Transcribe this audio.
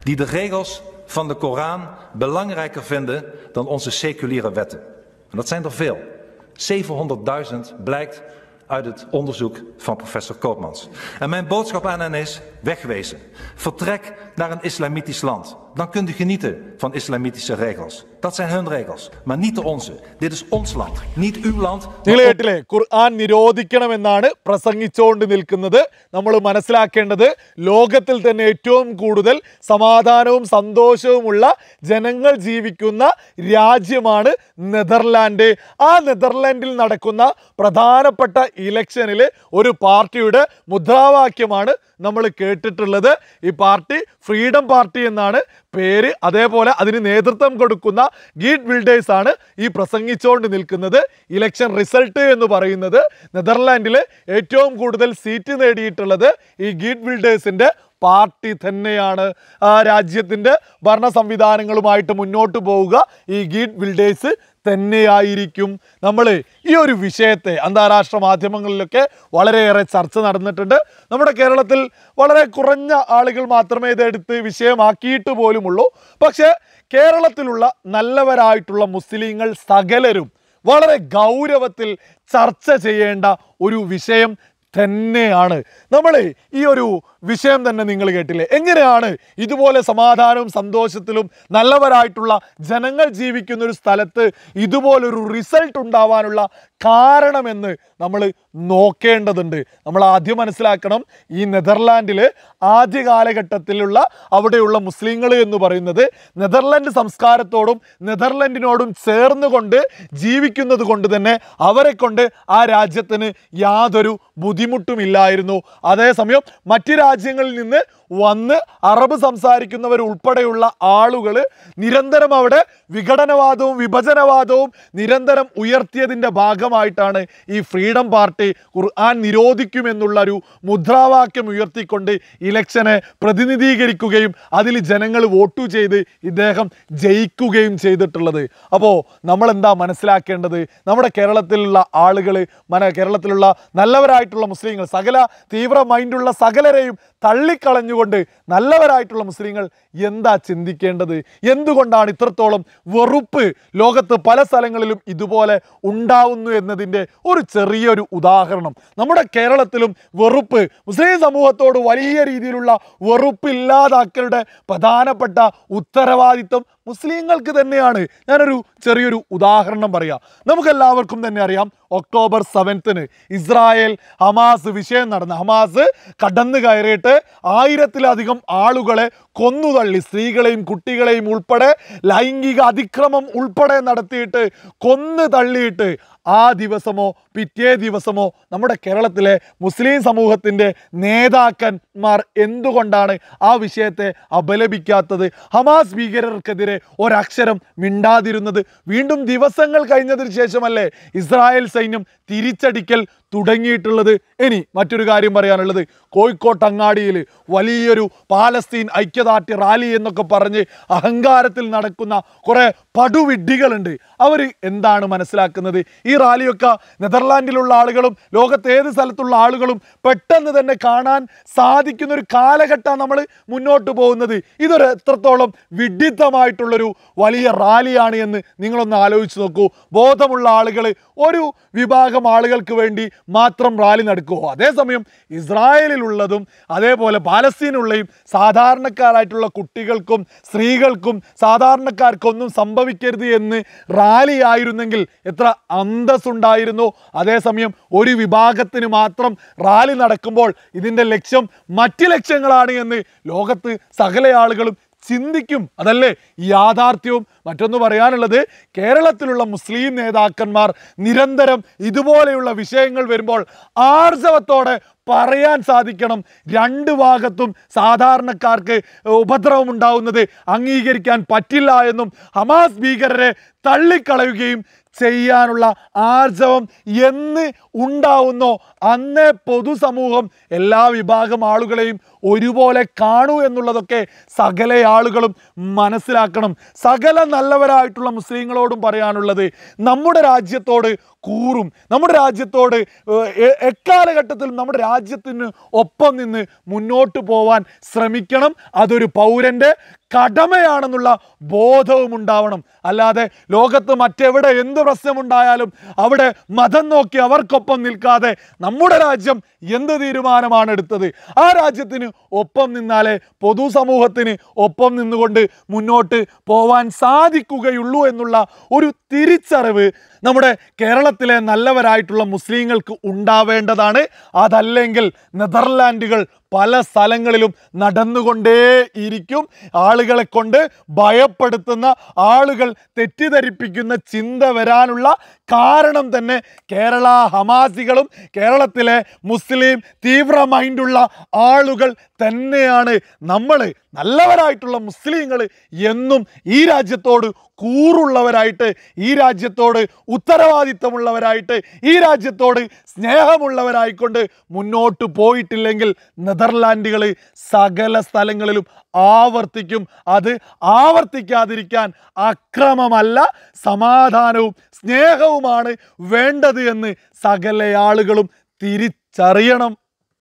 die de regels van de Koran belangrijker vinden dan onze seculiere wetten. En dat zijn er veel. 700.000 blijkt uit het onderzoek van professor Koopmans. En mijn boodschap aan hen is: wegwezen. Vertrek naar een islamitisch land. Dan kunt u genieten van islamitische regels. Dat zijn hun regels, maar niet de onze. Dit is ons land, niet uw land. നിങ്ങൾ maar കേട്ടില്ലേ ഖുർആൻ നിരോധിക്കണമെന്നാണ് പ്രസംഗിച്ചുകൊണ്ട് നിൽക്കുന്നത് നമ്മൾ മനസ്സിലാക്കേണ്ടത് ലോകത്തിൽ തന്നെ ഏറ്റവും കൂടുതൽ സമാധാനവും സന്തോഷവുമുള്ള ജനങ്ങൾ ജീവിക്കുന്ന രാജ്യമാണ് നെതർലാൻഡ് ആ നെതർലാൻഡിൽ നടക്കുന്ന പ്രധാനപ്പെട്ട ഇലക്ഷനിൽ ഒരു പാർട്ടിയുടെ മുദ്രാവാക്യമാണ് നമ്മൾ കേട്ടിട്ടുള്ളത് ഈ പാർട്ടി ഫ്രീഡം പാർട്ടി എന്നാണ് പേര് അതേപോലെ അതിന് നേതൃത്വം കൊടുക്കുന്ന ഗീറ്റ് ബിൽഡേഴ്സ് ആണ് ഈ പ്രസംഗിച്ചുകൊണ്ട് നിൽക്കുന്നത് ഇലക്ഷൻ റിസൾട്ട് എന്ന് പറയുന്നത് നെതർലാൻഡിൽ ഏറ്റവും കൂടുതൽ സീറ്റ് നേടിയിട്ടുള്ളത് ഈ ഗീറ്റ് ബിൽഡേഴ്സിന്റെ പാർട്ടി തന്നെയാണ് ആ രാജ്യത്തിൻ്റെ ഭരണ സംവിധാനങ്ങളുമായിട്ട് മുന്നോട്ട് പോവുക ഈ ഗീറ്റ് ബിൽഡേഴ്സ് തന്നെയായിരിക്കും നമ്മൾ ഈ ഒരു വിഷയത്തെ അന്താരാഷ്ട്ര മാധ്യമങ്ങളിലൊക്കെ വളരെയേറെ ചർച്ച നടന്നിട്ടുണ്ട് നമ്മുടെ കേരളത്തിൽ വളരെ കുറഞ്ഞ ആളുകൾ മാത്രമേ ഇതെടുത്ത് വിഷയമാക്കിയിട്ട് പോലുമുള്ളൂ പക്ഷേ കേരളത്തിലുള്ള നല്ലവരായിട്ടുള്ള മുസ്ലിങ്ങൾ സകലരും വളരെ ഗൗരവത്തിൽ ചർച്ച ചെയ്യേണ്ട ഒരു വിഷയം തന്നെയാണ് നമ്മൾ ഈ ഒരു വിഷയം തന്നെ നിങ്ങൾ കേട്ടില്ലേ എങ്ങനെയാണ് ഇതുപോലെ സമാധാനവും സന്തോഷത്തിലും നല്ലവരായിട്ടുള്ള ജനങ്ങൾ ജീവിക്കുന്ന ഒരു സ്ഥലത്ത് ഇതുപോലൊരു റിസൾട്ട് ഉണ്ടാവാനുള്ള കാരണമെന്ന് നമ്മൾ നോക്കേണ്ടതുണ്ട് നമ്മൾ ആദ്യം മനസ്സിലാക്കണം ഈ നെതർലാൻഡിൽ ആദ്യ കാലഘട്ടത്തിലുള്ള അവിടെയുള്ള മുസ്ലിങ്ങൾ എന്ന് പറയുന്നത് നെതർലാൻഡ് സംസ്കാരത്തോടും നെതർലൻഡിനോടും ചേർന്നുകൊണ്ട് ജീവിക്കുന്നത് കൊണ്ട് തന്നെ അവരെ കൊണ്ട് ആ രാജ്യത്തിന് യാതൊരു ബുദ്ധിമുട്ടുമില്ലായിരുന്നു അതേസമയം മറ്റ് രാജ്യങ്ങളിൽ നിന്ന് വന്ന് അറബ് സംസാരിക്കുന്നവർ ഉൾപ്പെടെയുള്ള ആളുകൾ നിരന്തരം അവിടെ വിഘടനവാദവും വിഭജനവാദവും നിരന്തരം ഉയർത്തിയതിൻ്റെ ഭാഗമായിട്ടാണ് ഈ ഫ്രീഡം പാർട്ടി ഖുർആൻ നിരോധിക്കുമെന്നുള്ള ഒരു മുദ്രാവാക്യം ഉയർത്തിക്കൊണ്ട് ഇലക്ഷനെ പ്രതിനിധീകരിക്കുകയും അതിൽ ജനങ്ങൾ വോട്ടു ചെയ്ത് ഇദ്ദേഹം ജയിക്കുകയും ചെയ്തിട്ടുള്ളത് അപ്പോൾ നമ്മൾ എന്താ മനസ്സിലാക്കേണ്ടത് നമ്മുടെ കേരളത്തിലുള്ള ആളുകൾ മന കേരളത്തിലുള്ള നല്ലവരായിട്ടുള്ള മുസ്ലിങ്ങൾ സകല തീവ്ര മൈൻഡുള്ള സകലരെയും തള്ളിക്കളഞ്ഞുകൊണ്ട് നല്ലവരായിട്ടുള്ള മുസ്ലിങ്ങൾ എന്താ ചിന്തിക്കേണ്ടത് എന്തുകൊണ്ടാണ് ഇത്രത്തോളം വെറുപ്പ് ലോകത്ത് പല സ്ഥലങ്ങളിലും ഇതുപോലെ ഉണ്ടാവുന്നു എന്നതിൻ്റെ ഒരു ചെറിയൊരു ഉദാഹരണം നമ്മുടെ കേരളത്തിലും വെറുപ്പ് മുസ്ലിം സമൂഹത്തോട് വലിയ രീതിയിലുള്ള വെറുപ്പ് ഇല്ലാതാക്കലുടെ പ്രധാനപ്പെട്ട ഉത്തരവാദിത്വം മുസ്ലിങ്ങൾക്ക് തന്നെയാണ് ഞാനൊരു ചെറിയൊരു ഉദാഹരണം പറയാം നമുക്കെല്ലാവർക്കും തന്നെ അറിയാം ഒക്ടോബർ സെവൻത്തിന് ഇസ്രായേൽ ഹമാസ് വിഷയം നടന്ന ഹമാസ് കടന്നു കയറിയിട്ട് ആയിരത്തിലധികം ആളുകളെ കൊന്നുതള്ളി സ്ത്രീകളെയും കുട്ടികളെയും ഉൾപ്പെടെ ലൈംഗിക അതിക്രമം ഉൾപ്പെടെ നടത്തിയിട്ട് കൊന്നു തള്ളിയിട്ട് ആ ദിവസമോ പിറ്റേ ദിവസമോ നമ്മുടെ കേരളത്തിലെ മുസ്ലിം സമൂഹത്തിൻ്റെ നേതാക്കന്മാർ എന്തുകൊണ്ടാണ് ആ വിഷയത്തെ അപലപിക്കാത്തത് ഹമാസ് ഭീകരർക്കെതിരെ ഒരക്ഷരം മിണ്ടാതിരുന്നത് വീണ്ടും ദിവസങ്ങൾ കഴിഞ്ഞതിന് ശേഷമല്ലേ ഇസ്രായേൽ സൈന്യം തിരിച്ചടിക്കൽ തുടങ്ങിയിട്ടുള്ളത് ഇനി മറ്റൊരു കാര്യം പറയാനുള്ളത് കോഴിക്കോട്ട് അങ്ങാടിയിൽ വലിയൊരു പാലസ്തീൻ ഐക്യദാർഢ്യ റാലി എന്നൊക്കെ പറഞ്ഞ് അഹങ്കാരത്തിൽ നടക്കുന്ന കുറേ പടുവിഡ്ഢികളുണ്ട് അവർ എന്താണ് മനസ്സിലാക്കുന്നത് ഈ റാലിയൊക്കെ നെതർലാൻഡിലുള്ള ആളുകളും ലോകത്ത് ഏത് സ്ഥലത്തുള്ള ആളുകളും പെട്ടെന്ന് തന്നെ കാണാൻ സാധിക്കുന്ന ഒരു കാലഘട്ടമാണ് നമ്മൾ മുന്നോട്ട് പോകുന്നത് ഇതൊരു എത്രത്തോളം വിഡിത്തമായിട്ടുള്ളൊരു വലിയ റാലിയാണ് എന്ന് നിങ്ങളൊന്ന് ആലോചിച്ച് നോക്കൂ ബോധമുള്ള ആളുകൾ ഒരു വിഭാഗം ആളുകൾക്ക് വേണ്ടി മാത്രം റാലി നടക്കുമോ അതേസമയം ഇസ്രായേലിലുള്ളതും അതേപോലെ പാലസ്തീനുള്ളയും സാധാരണക്കാരായിട്ടുള്ള കുട്ടികൾക്കും സ്ത്രീകൾക്കും സാധാരണക്കാർക്കൊന്നും സംഭവിക്കരുത് എന്ന് റാലി ആയിരുന്നെങ്കിൽ എത്ര അന്തസ്സുണ്ടായിരുന്നു അതേസമയം ഒരു വിഭാഗത്തിന് മാത്രം റാലി നടക്കുമ്പോൾ ഇതിൻ്റെ ലക്ഷ്യം മറ്റ് ലക്ഷ്യങ്ങളാണ് എന്ന് ലോകത്ത് സകല ആളുകളും ചിന്തിക്കും അതല്ലേ യാഥാർത്ഥ്യവും മറ്റൊന്ന് പറയാനുള്ളത് കേരളത്തിലുള്ള മുസ്ലിം നേതാക്കന്മാർ നിരന്തരം ഇതുപോലെയുള്ള വിഷയങ്ങൾ വരുമ്പോൾ ആർജവത്തോടെ പറയാൻ സാധിക്കണം രണ്ട് ഭാഗത്തും സാധാരണക്കാർക്ക് ഉപദ്രവം ഉണ്ടാവുന്നത് അംഗീകരിക്കാൻ പറ്റില്ല എന്നും ഹമാസ് ഭീകരരെ തള്ളിക്കളയുകയും ചെയ്യാനുള്ള ആർജവം എന്ന് ഉണ്ടാവുന്നോ അന്നേ പൊതുസമൂഹം എല്ലാ വിഭാഗം ആളുകളെയും ഒരുപോലെ കാണൂ എന്നുള്ളതൊക്കെ സകല ആളുകളും മനസ്സിലാക്കണം സകല നല്ലവരായിട്ടുള്ള മുസ്ലിങ്ങളോടും പറയാനുള്ളത് നമ്മുടെ രാജ്യത്തോട് കൂറും നമ്മുടെ രാജ്യത്തോട് ഏഹ്, എ- എക്കാലഘട്ടത്തിലും നമ്മുടെ രാജ്യത്തിന് ഒപ്പം നിന്ന് മുന്നോട്ട് പോവാൻ ശ്രമിക്കണം അതൊരു പൗരന്റെ കടമയാണെന്നുള്ള ബോധവും ഉണ്ടാവണം അല്ലാതെ ലോകത്ത് മറ്റെവിടെ എന്ത് പ്രശ്നമുണ്ടായാലും അവിടെ മതം നോക്കി അവർക്കൊപ്പം നിൽക്കാതെ നമ്മുടെ രാജ്യം എന്ത് തീരുമാനമാണ് എടുത്തത് ആ രാജ്യത്തിന് ഒപ്പം നിന്നാലേ പൊതുസമൂഹത്തിന് ഒപ്പം നിന്നുകൊണ്ട് മുന്നോട്ട് പോവാൻ സാധിക്കുകയുള്ളൂ എന്നുള്ള ഒരു തിരിച്ചറിവ് നമ്മുടെ കേരളത്തിലെ നല്ലവരായിട്ടുള്ള മുസ്ലിങ്ങൾക്ക് ഉണ്ടാവേണ്ടതാണ് അതല്ലെങ്കിൽ നെതർലാൻഡുകൾ പല സ്ഥലങ്ങളിലും നടന്നുകൊണ്ടേയിരിക്കും ആളുകളെ കൊണ്ട് ഭയപ്പെടുത്തുന്ന ആളുകൾ തെറ്റിദ്ധരിപ്പിക്കുന്ന ചിന്ത വരാനുള്ള കാരണം തന്നെ കേരള ഹമാസികളും കേരളത്തിലെ മുസ്ലിം തീവ്ര മൈൻഡുള്ള ആളുകൾ തന്നെയാണ് നമ്മൾ നല്ലവരായിട്ടുള്ള മുസ്ലിങ്ങൾ എന്നും ഈ രാജ്യത്തോട് കൂറുള്ളവരായിട്ട് ഈ രാജ്യത്തോട് ഉത്തരവാദിത്തമുള്ളവരായിട്ട് ഈ രാജ്യത്തോട് സ്നേഹമുള്ളവരായിക്കൊണ്ട് മുന്നോട്ട് പോയിട്ടില്ലെങ്കിൽ നെതർലാൻഡുകൾ സകല സ്ഥലങ്ങളിലും ആവർത്തിക്കും അത് ആവർത്തിക്കാതിരിക്കാൻ അക്രമമല്ല സമാധാനവും സ്നേഹവുമാണ് വേണ്ടത് എന്ന് സകല ആളുകളും തിരിച്ചറിയണം